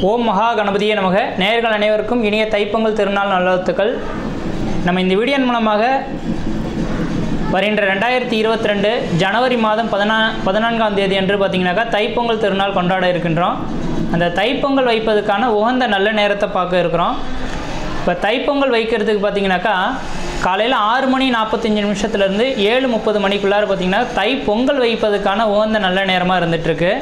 ஓம் மகா கணபதியே நமக நேயர்கள் அனைவருக்கும் இனிய தைப்பொங்கல் திருநாள் நல்வாழ்த்துக்கள் நம்ம இந்த வீடியோன் மூலமாக வருகின்ற ரெண்டாயிரத்தி இருபத்தி ரெண்டு ஜனவரி மாதம் பதினா பதினான்காம் தேதி அன்று பார்த்தீங்கன்னாக்கா தைப்பொங்கல் திருநாள் கொண்டாட இருக்கின்றோம் அந்த தைப்பொங்கல் வைப்பதற்கான உகந்த நல்ல நேரத்தை பார்க்க இருக்கிறோம் இப்போ தைப்பொங்கல் வைக்கிறதுக்கு பார்த்தீங்கன்னாக்கா காலையில் ஆறு மணி நாற்பத்தஞ்சு நிமிஷத்துலேருந்து ஏழு முப்பது மணிக்குள்ளார பார்த்தீங்கன்னா தை பொங்கல் வைப்பதற்கான உகந்த நல்ல நேரமாக இருந்துகிட்ருக்கு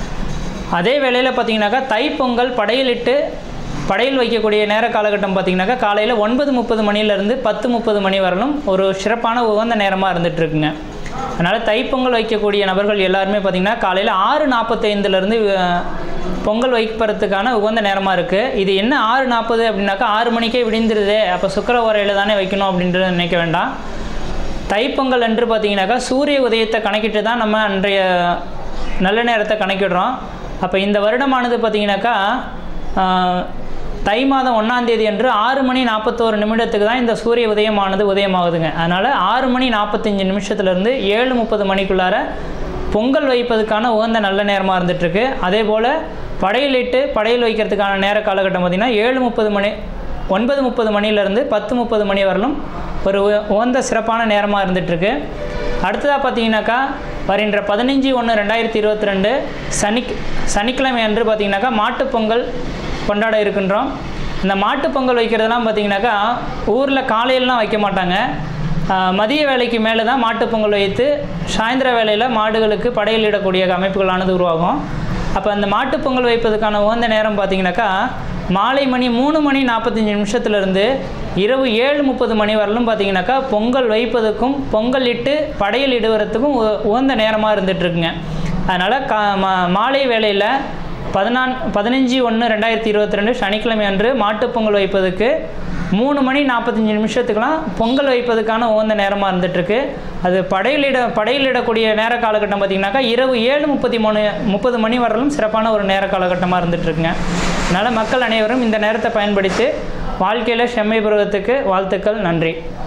அதே வேளையில் பார்த்தீங்கன்னாக்கா தைப்பொங்கல் படையலிட்டு படையல் வைக்கக்கூடிய நேர காலகட்டம் பார்த்தீங்கன்னாக்கா காலையில் ஒன்பது முப்பது மணிலேருந்து பத்து முப்பது மணி வரலும் ஒரு சிறப்பான உகந்த நேரமாக இருந்துகிட்ருக்குங்க அதனால் தைப்பொங்கல் வைக்கக்கூடிய நபர்கள் எல்லாருமே பார்த்திங்கன்னா காலையில் ஆறு நாற்பத்தைந்துலேருந்து பொங்கல் வைப்பறதுக்கான உகந்த நேரமாக இருக்குது இது என்ன ஆறு நாற்பது அப்படின்னாக்கா ஆறு மணிக்கே விடிந்துருதே அப்போ சுக்கர உரையில் தானே வைக்கணும் அப்படின்றத நினைக்க வேண்டாம் தைப்பொங்கல் அன்று பார்த்தீங்கன்னாக்கா சூரிய உதயத்தை கணக்கிட்டு தான் நம்ம அன்றைய நல்ல நேரத்தை கணக்கிடுறோம் அப்போ இந்த வருடமானது பார்த்தீங்கன்னாக்கா ஆஹ், தை மாதம் ஒன்றாம் தேதி அன்று ஆறு மணி நாற்பத்தோரு நிமிடத்துக்கு தான் இந்த சூரிய உதயமானது உதயமாகுதுங்க அதனால் ஆறு மணி நாற்பத்தஞ்சு நிமிஷத்துலேருந்து ஏழு முப்பது மணிக்குள்ளார பொங்கல் வைப்பதற்கான உகந்த நல்ல நேரமாக இருந்துகிட்ருக்கு அதே போல் படையலிட்டு படையல் வைக்கிறதுக்கான நேர காலகட்டம் பார்த்திங்கன்னா ஏழு முப்பது மணி ஒன்பது முப்பது மணிலேருந்து பத்து முப்பது மணி வரலும் ஒரு உ- உகந்த சிறப்பான நேரமாக இருந்துகிட்ருக்கு அடுத்ததாக பார்த்தீங்கன்னாக்கா வருகின்ற பதினஞ்சு ஒன்று ரெண்டாயிரத்தி இருபத்தி ரெண்டு சனி சனிக்கிழமை அன்று பார்த்தீங்கன்னாக்கா மாட்டுப் பொங்கல் கொண்டாட இருக்கின்றோம் இந்த மாட்டுப் பொங்கல் வைக்கிறதெல்லாம் பார்த்தீங்கன்னாக்கா ஊரில் காலையிலலாம் வைக்க மாட்டாங்க ஆஹ், மதிய வேலைக்கு மேலே தான் மாட்டுப் பொங்கல் வைத்து சாயந்தர வேளையில் மாடுகளுக்கு படையலிடக்கூடிய அமைப்புகளானது உருவாகும் அப்போ அந்த மாட்டுப் பொங்கல் வைப்பதற்கான உகந்த நேரம் பார்த்தீங்கன்னாக்கா மாலை மணி மூணு மணி நாற்பத்தஞ்சு நிமிஷத்துலேருந்து இரவு ஏழு முப்பது மணி வரலும் பார்த்தீங்கன்னாக்கா பொங்கல் வைப்பதற்கும் பொங்கல் இட்டு படையல் இடுவதற்கும் உ- உகந்த நேரமாக இருந்துகிட்ருக்குங்க அதனால் கா மா மாலை வேளையில் பதினான் பதினஞ்சு ஒன்று ரெண்டாயிரத்தி இருபத்தி ரெண்டு சனிக்கிழமை அன்று மாட்டுப் பொங்கல் வைப்பதற்கு மூணு மணி நாற்பத்தஞ்சு நிமிஷத்துக்கெலாம் பொங்கல் வைப்பதற்கான உகந்த நேரமாக இருந்துகிட்ருக்கு அது படையலிட படையலிடக்கூடிய நேர காலகட்டம் பார்த்திங்கனாக்கா இரவு ஏழு முப்பத்தி மூணு முப்பது மணி வரலும் சிறப்பான ஒரு நேர காலகட்டமாக இருந்துகிட்ருக்குங்க அதனால் மக்கள் அனைவரும் இந்த நேரத்தை பயன்படுத்தி வாழ்க்கையில் செம்மை பெறுவதற்கு வாழ்த்துக்கள் நன்றி